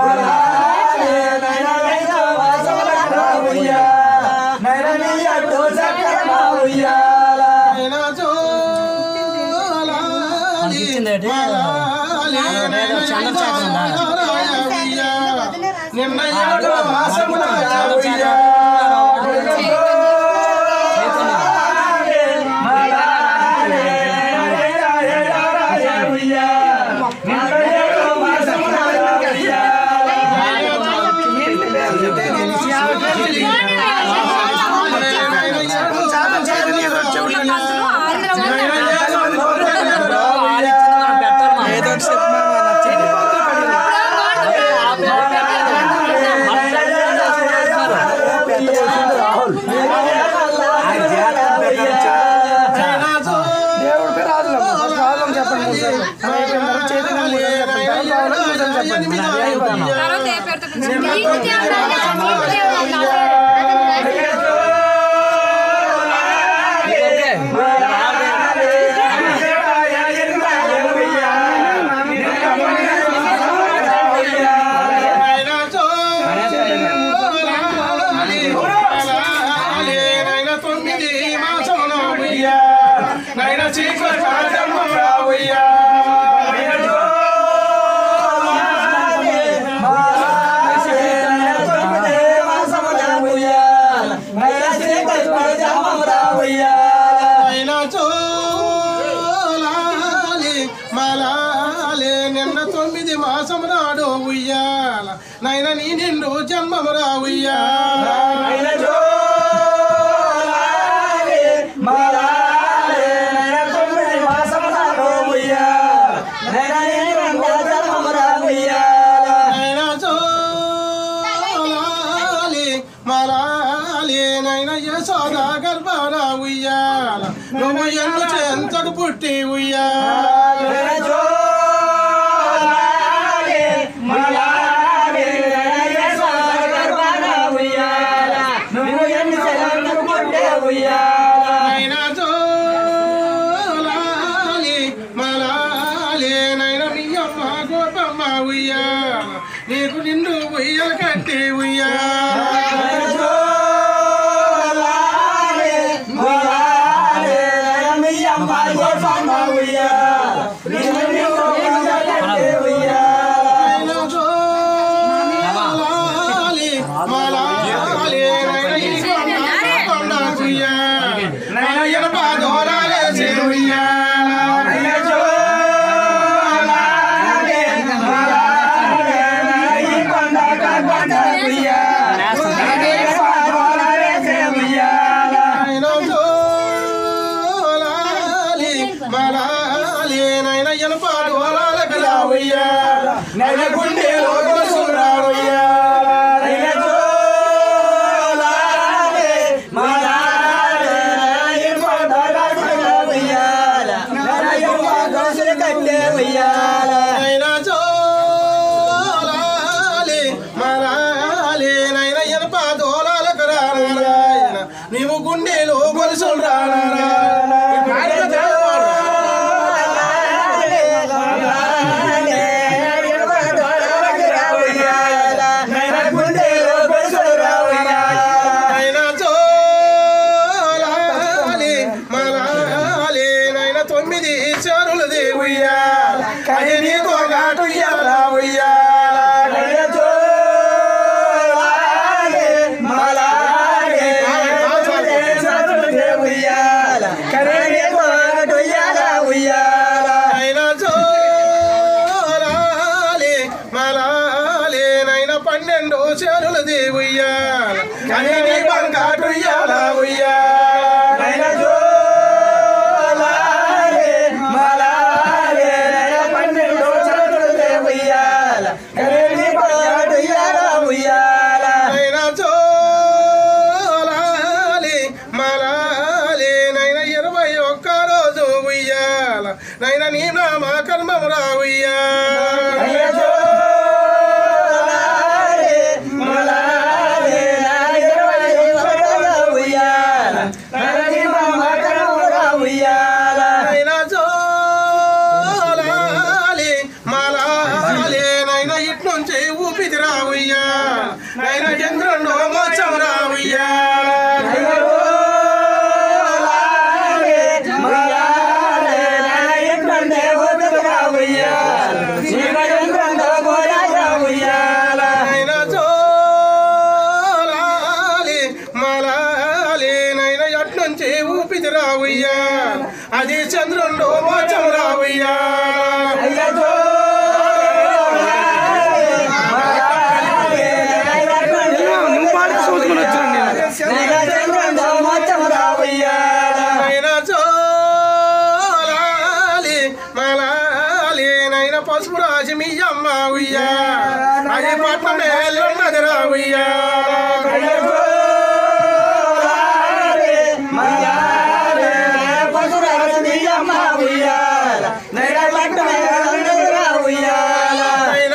నైనా జోలాలి ఇచ్చిందేటి? మలాలి అదేదో చంద్రశేఖర్ ఉందా? ఉయ్యాల. నిన్న ఏడో మాసమున ఏదో ఒకటి చెప్పు మామ, నచ్చింది. దేవుడి పేరు ఆదులమ్మ. ఫస్ట్ ఆదులమ్మ చెప్పండి మూడు సార్లు. అయిపోయిన తర్వాత చైతన్య మూడు సార్లు చెప్పండి. తర్వాత ఆవులమ్మ మూడు సార్లు చెప్పండి. తర్వాత ఏ పేరుతో పిలుస్తారు? నీకు దేవుడా, నీకు దేవుడా. నైనా జోలాలి మలాలి నైనా తొమ్మిది మాసమున ఉయ్యాల. నైనా చీకటి రాజమ్మ ఉయ్యాల. నైనా జోలాలి మలాలి నిన్న తొమ్మిది మాసం రాడు ఉయ్యాల నైన నీ నిండు జన్మము రా ఉయ్యాల నైనా జోలాలి మలాలి నైన యశోద గర్భాన ఉయ్యాల నువ్వు ఎన్ను చెంతకు పుట్టి ఉయ్యాల నైనా జోలాలి మలాలి నైన మీ అమ్మ గోపమ్మ ఉయ్యాల నీకు నిండు ఉయ్యల కట్టి ఉయ్యాల నైనా జోలాలి మలాలి నైన ఈ కొండ కొండ ఉయ్యాల నైన ఎనప దోరాలేసి ఉయ్యాల నైనా జోలాలి మలాలి నైన ఎనప దోరాల కదా ఉయ్యాల నైన గుండె లోకసురా ఉయ్యాల నైన నైనా జోలాలి మలాలి నైన ఎనప దోలాల కదా నారాయణ నీవు గుండెలో గొలుసులు రా నారాయణ నైనా జోలాలి మలాలి నైన తొమ్మిది చారులు దేవుయ్యాల అది నీకు గాటు ఇయ్యాల ఉయ్యాల నైన జోలాలి మలాలి నైనా జోలాలి మలాలి నైన పన్నెండు చారులు దేవుయ్యాల అది నీ బంగాటు ఇయ్యాల ఉయ్యాల నైనా నైనా జోలాలి మలాలి నైన ఇరవై ఒక్క రోజు ఉయ్యాల నైన నీ నామ కర్మము రా ఉయ్యాల రావుయ్యా నైన చంద్రుండో మోచం రావుయ్యా నైన జోలాలి మలాలి నైన అట్నుంచి ఊపిది రావుయ్యా అది చంద్రుండో మోచం రావుయ్యా నువ్వు పాడితే చూసుకుని వచ్చాను నేను నైన జోలాలి మలాలి నైన పసుపు రాసి మీ అమ్మ ఉయ్యా అది పట్టణం ఎల్లున్నది రావుయ్యా నైన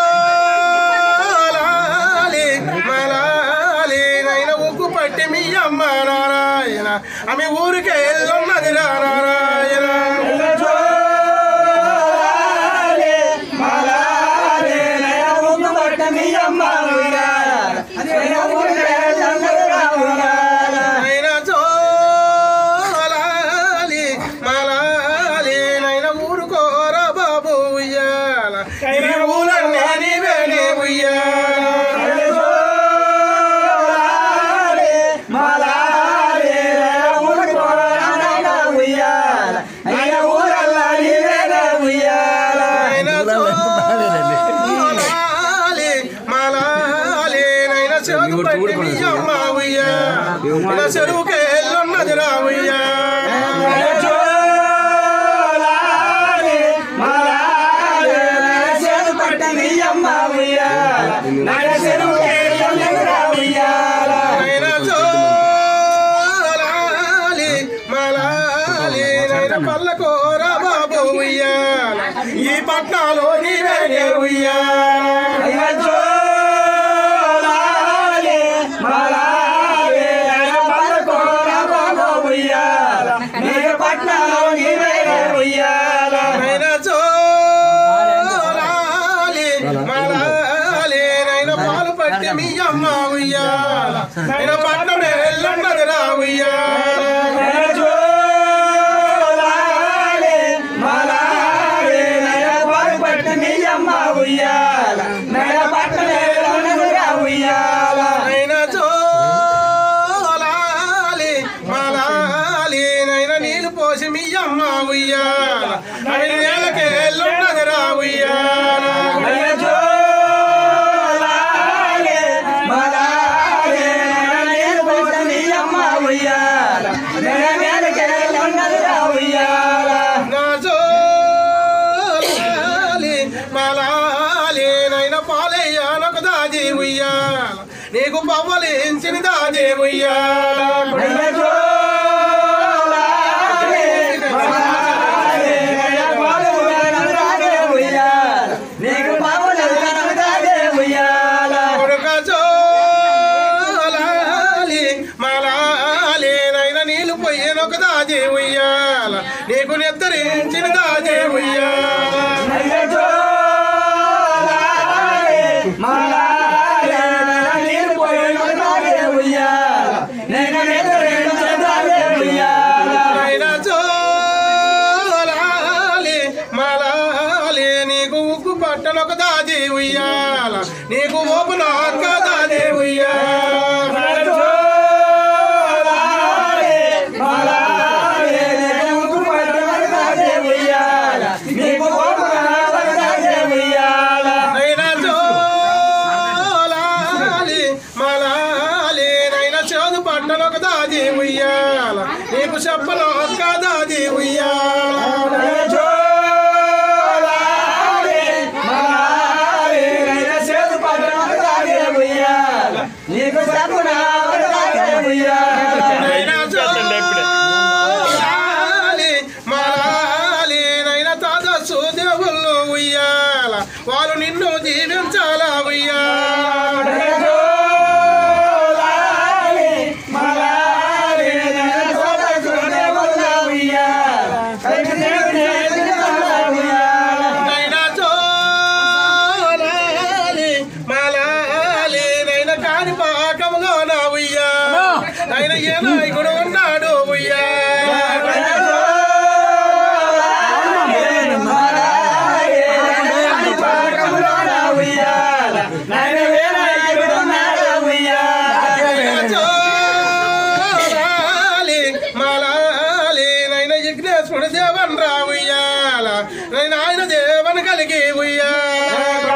జోలాలి మలాలి నైన ఉగ్గు పట్టి మీ అమ్మ నారాయణ ఆమె ఊరికే ఎల్లున్నది రా నారాయణ నైన జోలాలి మలాలి నైన ఊరుకోరా బాబు ఉయ్యాల ఈ ఊరన్నీ నీవేనే ఉయ్యాల నైన జోలాలి మలాలి నైన చెరుకు పట్టి మీ అమ్మ ఉయ్యాల చెరువుకే ఎల్లున్నది రా ఉయ్యాల నైన జోలాలి మలాలి నైన పల్లకోర బాబు ఉయ్యాల ఈ పట్నాలో నీవేనే ఉయ్యాల నైన జోలాలి మలాలి నైన పాలు పట్టి మీ అమ్మ ఉయ్యాల నైన పట్నం ఎల్లున్నది రా ఉయ్యాల నైన జోలాలి మలాలి నైన నీళ్ళు పోసి మీ అమ్మ ఉయ్యాల అవి నేలకే ఎల్లున్నది రా ఉయ్యాల నా జోలాలి మలాలి నైన పాలయ్యానొక దాజి ఉయ్యాల నీకు పవ్వలించిన దాజి ఉయ్యాల కొడుక జోలాలి మలాలి నైన నీళ్ళు పొయ్యనొక దాజి ఉయ్యాల నీకు నిద్రించిన దాజి ఉయ్యాల నైన జోలాలి మలాలి నీకు ఉగ్గు పట్టనొక దాజి ఉయ్యాల నీకు ఓపెన అక్క దాజి ఉయ్యాల నైనా జోలాలి మలాలి నైనా చేదు పట్టనొక దాది ఉయ్యాల నీకు చెప్పను ఒక్క దాది ఉయ్యాల నీకు తప్పున నైనా జోలాలి మలాలి నైనా తాదస్సు దేవుళ్ళు ఉయ్యాల వాళ్ళు నిన్ను జీవించాలా ఉయ్యాల నైనా జోలాలి మలాలి ఆయన ఏ నాయకుడు ఉన్నాడు ఉయ్యాల చోరాలి మలాలి నైన విఘ్నేశ్వరుడు దేవన్ రా ఉయ్యాల నైన ఆయన దేవన్ కలిగి ఉయ్యాల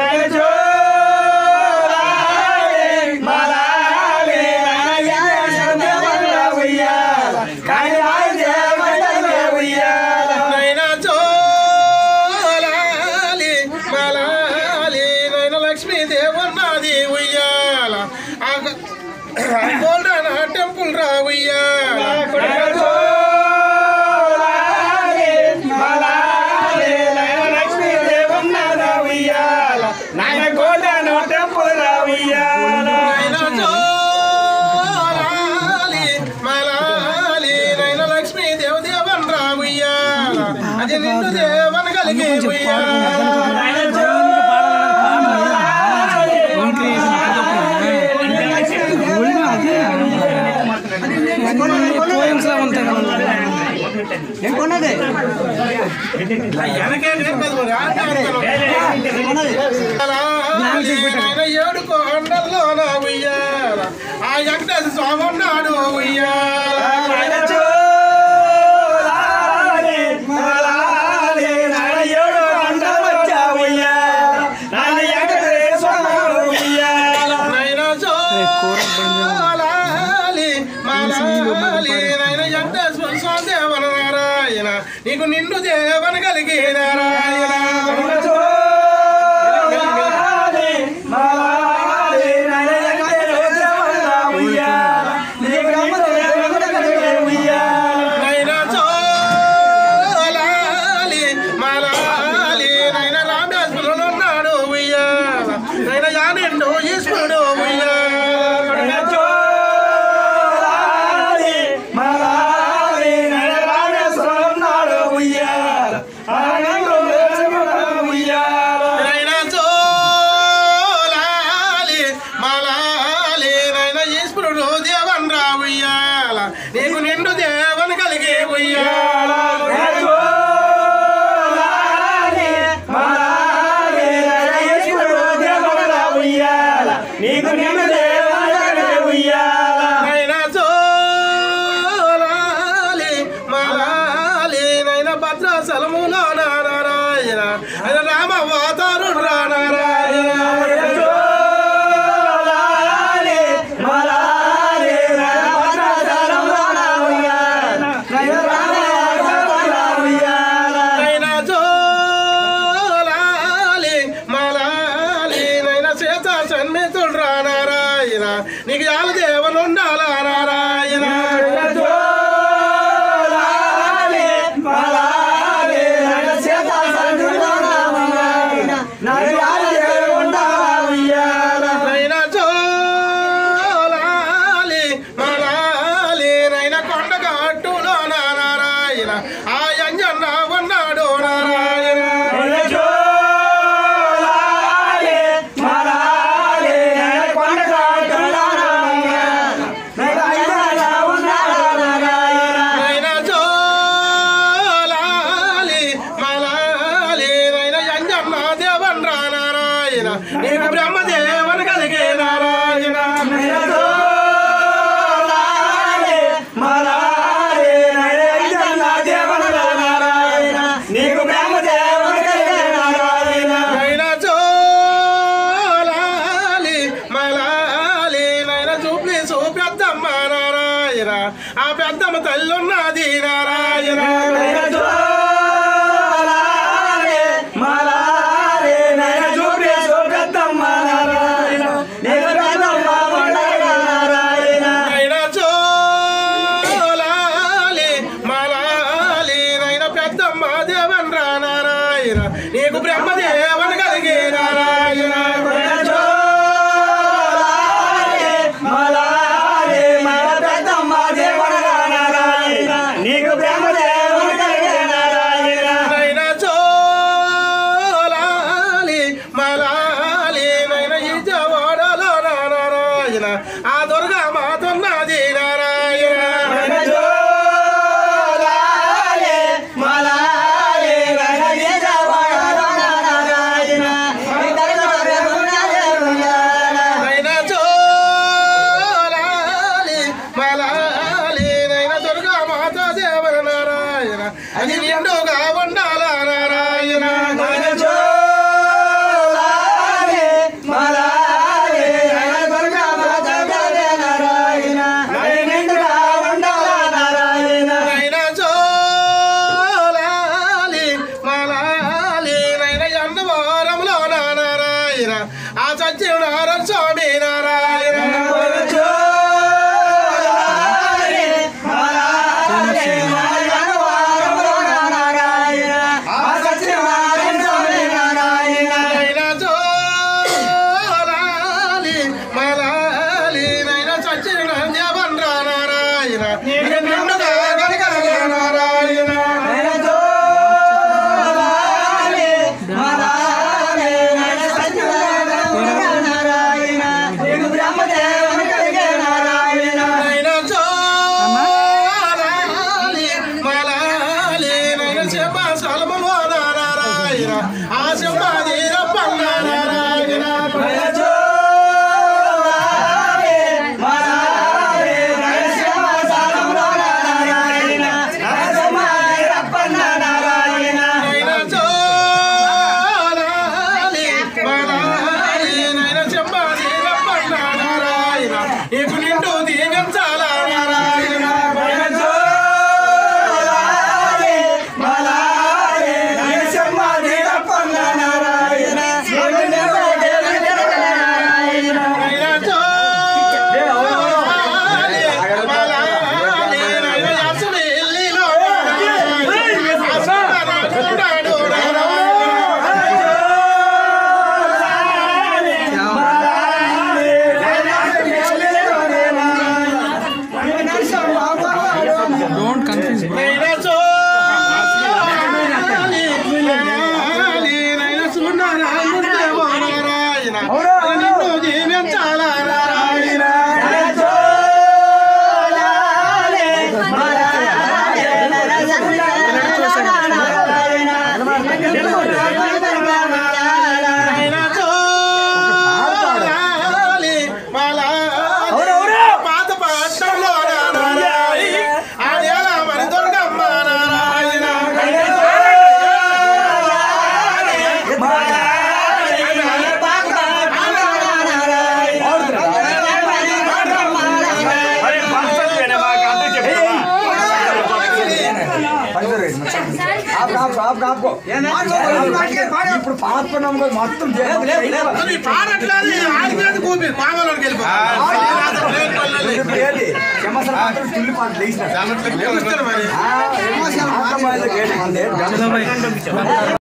నైనా చోలాలి మలాలి నైన లక్ష్మీ దేవన్నది ఉయ్యాల ఆ గ- ఆ గోల్డెన్ టెంపుల్ రా ఉయ్యాల నైనా చోలాలి మలాలి నైన లక్ష్మీ దేవ దేవన్ రా ఉయ్యాల అది నిన్ను దేవన్ కలిగి ఉయ్యాల పోయమ్స్ లా ఉంటాయి కదా నేను కొన్నదే ఏడు కొండల్లో నా ఉయ్యాల ఆ వెంకటేశ్వర స్వామి ఉన్నాడు ఉయ్యాల నైనా చోలాలి మలాలి నైనా వెంకటేశ్వర స్వామి దేవన నారాయణ నీకు నిన్ను దేవన కలిగి నారాయణ నైనా చోలాలి మలాలి నైనా రామేశ్వరుడు ఉన్నాడు ఉయ్యాల నైనా యానిండు ఈశ్వరుడు ఉయ్యాల నైనా చోలాలి మలాలి నైనా ఈశ్వరుడు దేవన్ రా ఉయ్యాల నీకు నిండు దేవన్ కలిగి ఉయ్యాల నీకు నేను దేవాలయ ఉయ్యాల నైనా చోలాలి మలాలి నైనా భద్రాచలములో నారాయణ ఆయన రామ అవతారుడు రా నారాయణ నైనా చోలాలి మలాలి నైనా సీత సన్మితుడు రా నారాయణ నీకు యాల దేవులు ఉండాలా నారాయణ నైనా చోలాలి మలాలి నైనా కొండ కట్టులో నారాయణ ఆ అంజన్న ఉన్నాడు నారాయణ నైనా చోలాలి మలాలి నైనా అంజన్న దేవన్ రా నారాయణ నీకు బ్రహ్మదేవన్ కలిగే నారాయణ నీకు బ్రహ్మదేవుడు కలిగే నారాయణ నైనా చోలాలి మలాలి నైనా చూపి చూపెద్దమ్మ నారాయణ ఆ పెద్దమ్మ తల్లి ఉన్నది నారాయణ నైనా చోలాలి మలాలి నైనా పెద్దమ్మ దేవన్ రా నారాయణ నీకు బ్రహ్మదేవన్ కలిగే నారాయణ నీకు బ్రహ్మదేవుడు కలిగే నారాయణ నైనా చోలాలి మలాలి నైనా ఈ జవాడలో నారాయణ ఆ దుర్గా మాతున్నది నారాయణ మలాలి నైనా చచ్చిన దేవన్రా నారాయణ నిండుగా గనగనగా నారాయణ నైనా జోరాలి మలాలి నైనా చెప్ప సలములో నారాయణ ఆ సింహాది రప్పన్న నారాయణ నైనా జోరాలి మలాలి నైనా సింహాది రప్పన్న నారాయణ నీకు నిండు దీవించాల నారాయణ నైనా జోరాలి మలాలి నైనా యాసుని ఇల్లిలో నారాయణ ఆసునాడు నారాయణ డోంట్ కన్ఫ్యూజ్ నైనా చూడాలి, చూడాలి, నైనా చూడాలా, ముందేమో నారాయణ. నిన్ను జీవించాలా నారాయణ. నైనా చూడాలి, మలాలి, పాత పట్టణంలో నారాయణ. ఆడేల మరి దొంగమ్మ నారాయణ. ఇప్పుడు పాడుకున్నాం కదా మొత్తం మరి పాడట్లేదు ఆడిపోయింది కూపి మామూలుకి వెళ్ళిపో ఇప్పుడు ఏంటి చెమ్మసల పాటలు తుల్లి పాటలు వేసిన మరి ఆటమాయలకు ఏంటి మంది